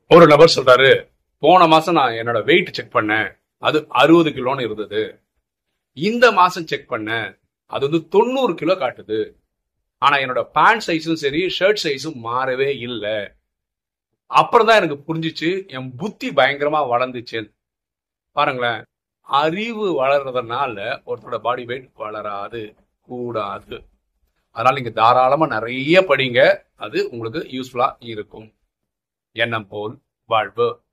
ஒரு நபர் சொல்றாரு போன மாசம் நான் என்னோட வெயிட் செக் பண்ணேன் அது அறுபது கிலோன்னு இருந்தது இந்த மாசம் செக் பண்ணேன் அது வந்து தொண்ணூறு கிலோ காட்டுது ஆனா என்னோட பேண்ட் சைஸும் சரி ஷர்ட் சைஸும் மாறவே இல்லை அப்புறம் தான் எனக்கு புரிஞ்சிச்சு என் புத்தி பயங்கரமா வளர்ந்துச்சு பாருங்களேன் அறிவு வளர்றதுனால ஒருத்தரோட பாடி வெயிட் வளராது கூடாது அதனால நீங்க தாராளமா நிறைய படிங்க அது உங்களுக்கு யூஸ்ஃபுல்லா இருக்கும் எண்ணம் போல் வாழ்வு